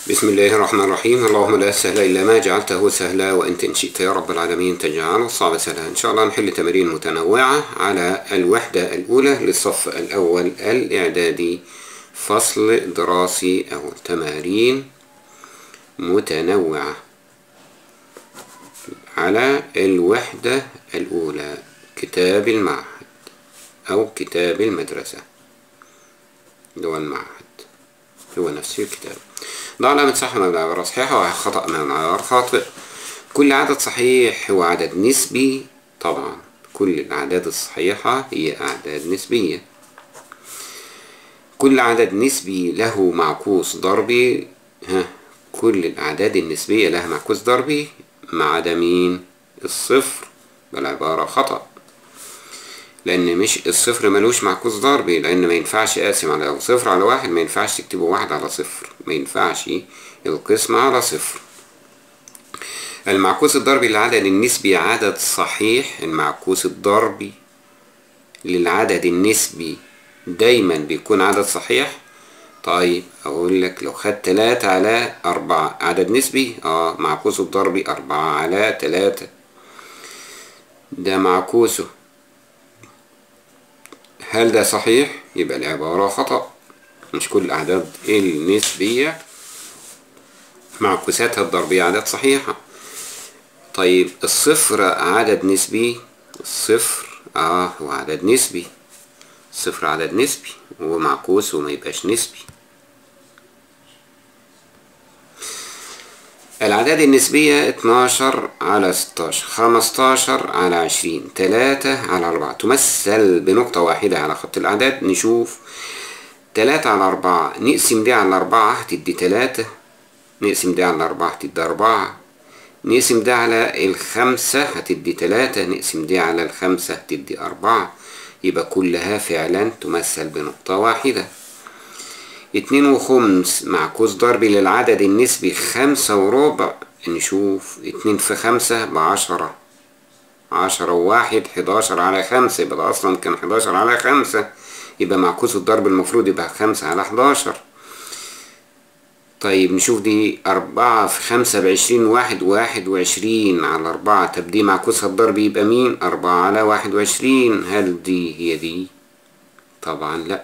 بسم الله الرحمن الرحيم اللهم لا سهل إلا ما جعلته سهلا وأنت إن شئت يا رب العالمين تجعل الصعب سهلا إن شاء الله نحل تمارين متنوعة على الوحدة الأولى للصف الأول الإعدادي فصل دراسي أو تمارين متنوعة على الوحدة الأولى كتاب المعهد أو كتاب المدرسة اللي هو المعهد هو نفس الكتاب ضع علامة صح من العبارة صحيحة وخطأ من العبارة خاطئ كل عدد صحيح هو عدد نسبي طبعا كل الأعداد الصحيحة هي أعداد نسبية كل عدد نسبي له معكوس ضربي ها كل الأعداد النسبية لها معكوس ضربي ما عدا مين الصفر بالعبارة خطأ لأن مش الصفر ملوش معكوس ضربي لأن ما ينفعش أقسم على لو صفر على واحد ما ينفعش تكتبه واحد على صفر ما ينفعش القسمة على صفر المعكوس الضربي للعدد النسبي عدد صحيح المعكوس الضربي للعدد النسبي دايما بيكون عدد صحيح طيب أقول لك لو خدت تلاتة على أربعة عدد نسبي اه معكوسه الضربي أربعة على تلاتة ده معكوسه هل ده صحيح؟ يبقى العبارة خطأ مش كل الأعداد النسبية معكوساتها الضربية عدد صحيحة طيب الصفر عدد نسبي الصفر اه هو عدد نسبي الصفر عدد نسبي وهو معكوس وما يبقاش نسبي الأعداد النسبية 12 على 16 15 على 20 3 على 4 تمثل بنقطة واحدة على خط الأعداد نشوف 3 على 4 نقسم دي على 4 هتدي 3 نقسم دي على 4 هتدي 4 نقسم ده على الخمسة هتدي 3 نقسم دي على الخمسة هتدي 4 يبقى كلها فعلا تمثل بنقطة واحدة اتنين وخمس معكوس ضربي للعدد النسبي خمسة وربع نشوف اتنين في خمسة بعشرة عشرة وواحد حداشر على خمسة يبقى ده أصلا كان حداشر على خمسة يبقى معكوس الضرب المفروض يبقى خمسة على حداشر طيب نشوف دي أربعة في خمسة بعشرين واحد واحد وعشرين على أربعة طب دي معكوسها الضرب يبقى مين أربعة على واحد وعشرين هل دي هي دي طبعا لأ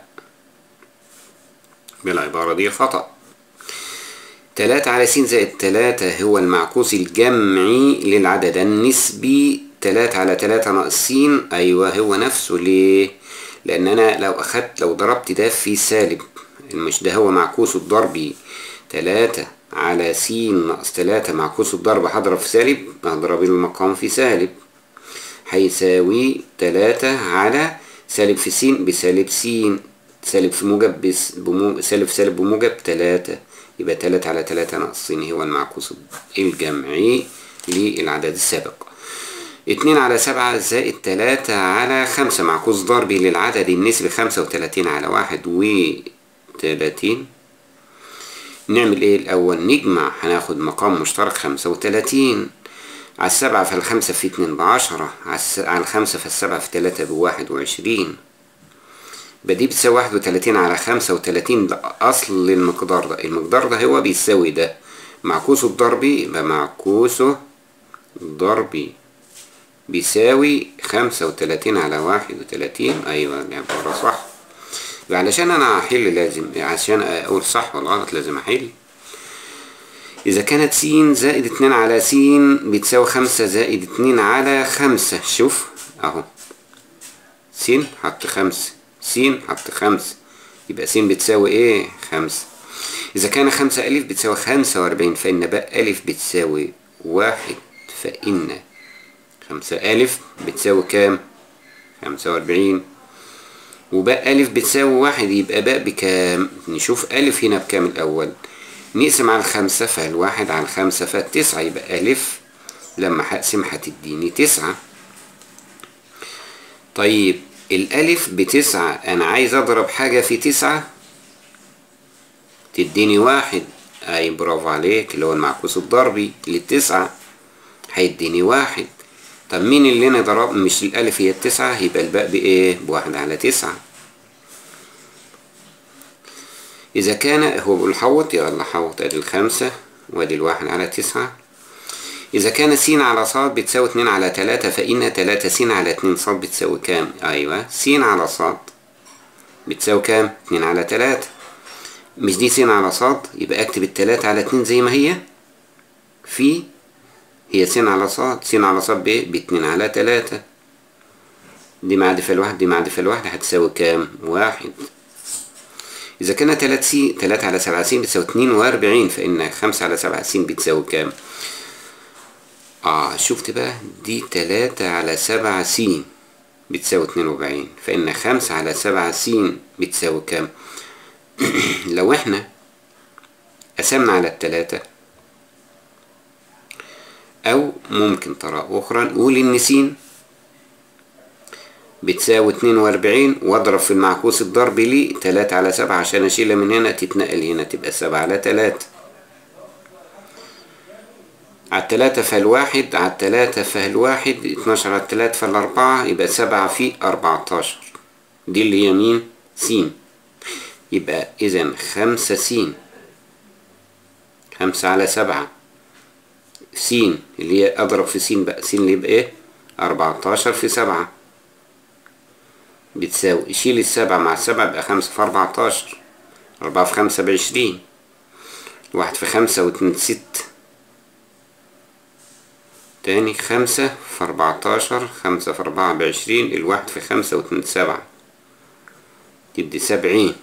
بالعبارة دي خطأ تلاتة على س زائد تلاتة هو المعكوس الجمعي للعدد النسبي تلاتة على تلاتة ناقص س أيوة هو نفسه ليه؟ لأن أنا لو أخدت لو ضربت ده في سالب مش ده هو معكوس الضربي تلاتة على س ناقص تلاتة معكوس الضرب هضرب في سالب هضرب المقام في سالب هيساوي تلاتة على سالب في س بسالب س سالب في موجب بس بمو... سالب في سالب بموجب تلاتة يبقى تلاتة على تلاتة ناقص س هو المعكوس الجمعي للعدد السابق اتنين على سبعة زائد تلاتة على خمسة معكوس ضربي للعدد النسبي خمسة وتلاتين على واحد وتلاتين نعمل ايه الأول نجمع هناخد مقام مشترك خمسة وتلاتين على السبعة في الخمسة في اتنين بعشرة على الخمسة في السبعة في تلاتة بواحد وعشرين يبقى دي بتساوي واحد وتلاتين على خمسة وتلاتين ده أصل المقدار ده المقدار ده هو بيساوي ده معكوسه الضربي يبقى معكوسه الضربي بيساوي خمسة وتلاتين على واحد وتلاتين أيوة العبارة صح يبقى علشان أنا أحل لازم عشان أقول صح ولا غلط لازم أحل إذا كانت س زائد اتنين على س بتساوي خمسة زائد اتنين على خمسة شوف أهو س حط خمسة س حط خمسة يبقى س بتساوي ايه خمسة إذا كان خمسة ألف بتساوي خمسة وأربعين فإن باء ألف بتساوي واحد فإن خمسة ألف بتساوي كام خمسة وأربعين وباء ألف بتساوي واحد يبقى باء بكام نشوف ألف هنا بكام الأول نقسم على الخمسة فالواحد على الخمسة فالتسعة يبقى ألف لما هقسم هتديني تسعة طيب الألف بتسعة أنا عايز أضرب حاجة في تسعة تديني واحد أي برافو عليك اللي هو المعكوس الضربي للتسعة هيديني واحد طب مين اللي أنا ضرب مش الألف هي التسعة يبقى الباء بإيه بواحد على تسعة إذا كان هو بيقول حوط يلا حوط أدي الخمسة وأدي الواحد على تسعة إذا كان س على ص بتساوي اتنين على تلاتة فإن تلاتة س على اتنين ص بتساوي كام؟ أيوة س على ص بتساوي كام؟ اتنين على تلاتة مش دي س على ص يبقى أكتب التلاتة على اتنين زي ما هي في هي س على ص س على ص بإيه؟ باتنين على تلاتة دي معدفة الواحد دي معدفة الواحد هتساوي كام؟ واحد إذا كان تلات س تلاتة على سبعة س بتساوي اتنين وأربعين فإن خمسة على سبعة س بتساوي كام؟ آه شفت بقى دي تلاتة على سبعة س بتساوي اتنين وأربعين فإن خمسة على سبعة س بتساوي كام؟ لو احنا قسمنا على التلاتة أو ممكن طريقة أخرى نقول إن س بتساوي اتنين وأربعين وأضرب في المعكوس الضرب لي تلاتة على سبعة عشان أشيلها من هنا تتنقل هنا تبقى سبعة على تلاتة على التلاتة فالواحد على التلاتة فالواحد اتناشر على التلاتة فالأربعة يبقى سبعة في أربعتاشر دي اللي هي مين؟ س يبقى إذا خمسة س خمسة على سبعة س اللي هي أضرب في س بقى س اللي يبقى إيه؟ أربعتاشر في سبعة بتساوي شيل السبعة مع السبعة يبقى خمسة في أربعتاشر أربعة في خمسة بعشرين واحد في خمسة واتنين ست تاني خمسة في أربعتاشر خمسة في أربعة بعشرين الواحد في خمسة واتنين سبعة تدي سبعين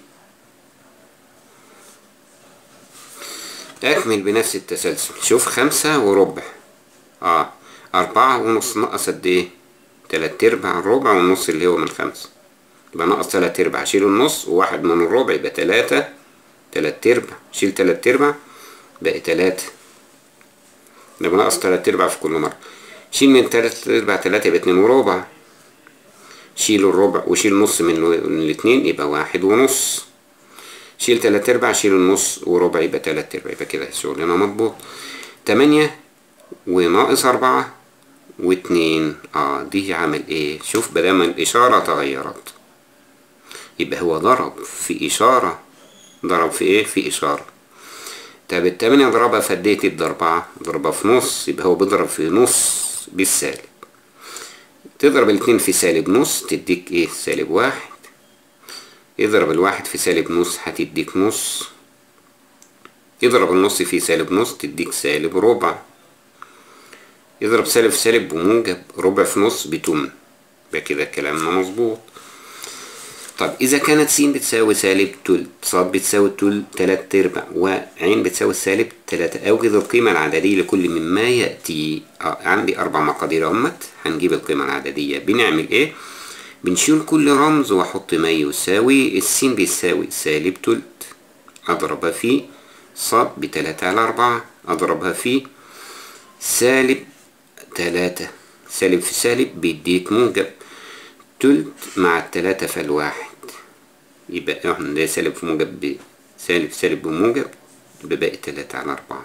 أكمل بنفس التسلسل شوف خمسة وربع اه أربعة ونص نقص قد إيه تلات أرباع الربع والنص اللي هو من خمسة يبقى ناقص تلات أرباع شيل النص وواحد من الربع يبقى تلاتة تلات أرباع شيل تلات أرباع بقى تلاتة يبقى ناقص تلات أرباع في كل مرة شيل من تلات أرباع تلاتة يبقى اتنين وربع شيل الربع وشيل نص من الاتنين يبقى واحد ونص شيل تلات أرباع شيل النص وربع يبقى تلات أرباع يبقى كده شغلنا مظبوط تمانية وناقص أربعة واتنين اه دي عمل ايه شوف بدل الإشارة تغيرت يبقى هو ضرب في إشارة ضرب في ايه في إشارة طب التمانية ضربها في قد ايه تبقى أربعة ضربها في نص يبقى هو بيضرب في نص بالسالب تضرب الاتنين في سالب نص تديك ايه سالب واحد اضرب الواحد في سالب نص هتديك نص اضرب النص في سالب نص تديك سالب ربع اضرب سالب في سالب بموجب ربع في نص بتمن يبقى كده كلامنا مظبوط طب إذا كانت س بتساوي سالب تلت ص بتساوي تلت تلات أرباع وعين بتساوي سالب تلاتة أوجد القيمة العددية لكل مما يأتي آه عندي أربع مقادير أهمت هنجيب القيمة العددية بنعمل إيه؟ بنشيل كل رمز وأحط ما يساوي الس بيساوي سالب تلت أضربها في ص بتلاتة على أربعة أضربها في سالب تلاتة سالب في سالب بيديك موجب تلت مع التلاتة فالواحد يبقى احنا ده سالب في موجب ب سالب في سالب بموجب بباقي تلاتة على أربعة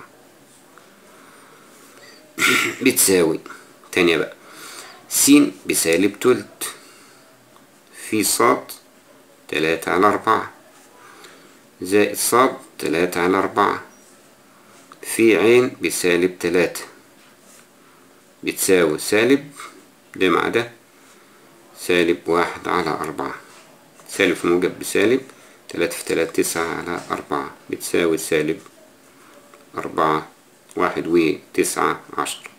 بتساوي تانية بقى س بسالب تلت في صاد تلاتة على أربعة زائد صاد تلاتة على أربعة في عين بسالب تلاتة بتساوي سالب ده مع ده سالب واحد على أربعة سالب في موجب بسالب تلاتة في تلاتة تسعة على أربعة بتساوي سالب أربعة واحد وتسعة عشر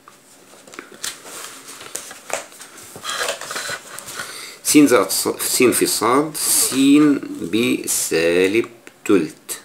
س زائد س في صاد س بسالب تلت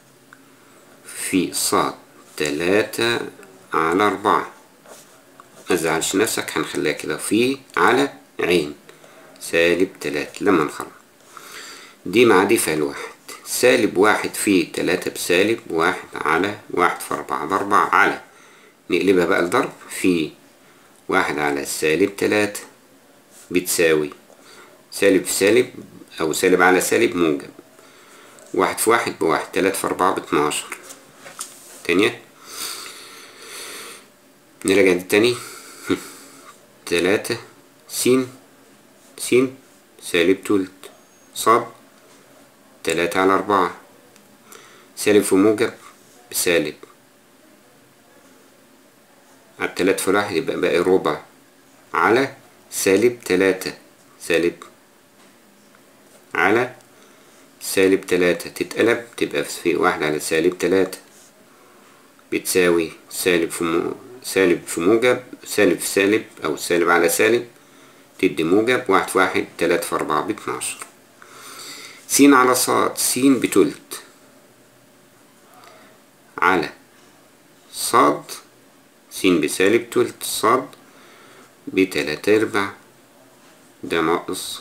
في صاد تلاتة على أربعة متزعلش نفسك هنخليها كده في على عين سالب تلاتة لما نخرج دي مع دي فالواحد سالب واحد في تلاتة بسالب واحد على واحد في أربعة بأربعة على نقلبها بقى الضرب في واحد على سالب تلاتة بتساوي سالب في سالب أو سالب على سالب موجب واحد في واحد بواحد تلاتة في أربعة باتناشر تانية نراجع دي تاني تلاتة س س سالب تلت صاد تلاتة على أربعة سالب في موجب بسالب على التلات في واحد يبقى باقي ربع على سالب تلاتة سالب على سالب تلاتة تتقلب تبقى في واحد على سالب تلاتة بتساوي سالب في مو... سالب في موجب سالب في سالب أو سالب على سالب تدي موجب واحد في واحد تلاتة في أربعة باتناشر س على صاد س بتلت على صاد س بسالب تلت صاد بتلاتة أرباع ده ناقص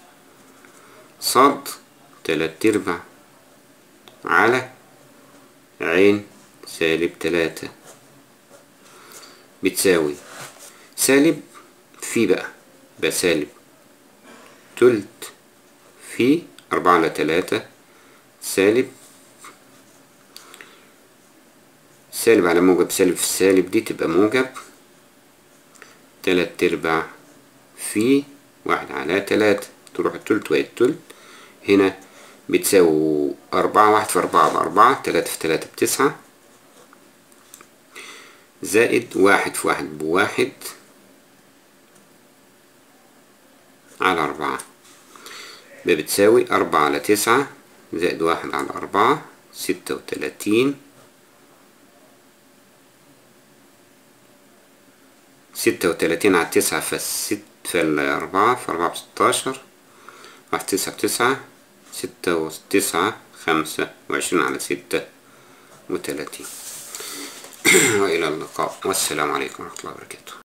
صاد تلات أرباع على عين سالب تلاتة بتساوي سالب في بقى بقى سالب تلت في أربعة على تلاتة سالب سالب على موجب سالب في السالب دي تبقى موجب تلات أرباع في واحد على تلاتة تروح التلت وهي التلت هنا بتساوي أربعة واحد في أربعة بأربعة تلاتة في تلاتة بتسعة زائد واحد في واحد بواحد على أربعة يبقى بتساوي أربعة على تسعة زائد واحد على أربعة ستة وتلاتين ستة وتلاتين على تسعة فالست فالأربعة فأربعة بستاشر واحد تسعة بتسعة ستة وتسعة خمسة وعشرين على ستة وتلاتين وإلى اللقاء والسلام عليكم ورحمة الله وبركاته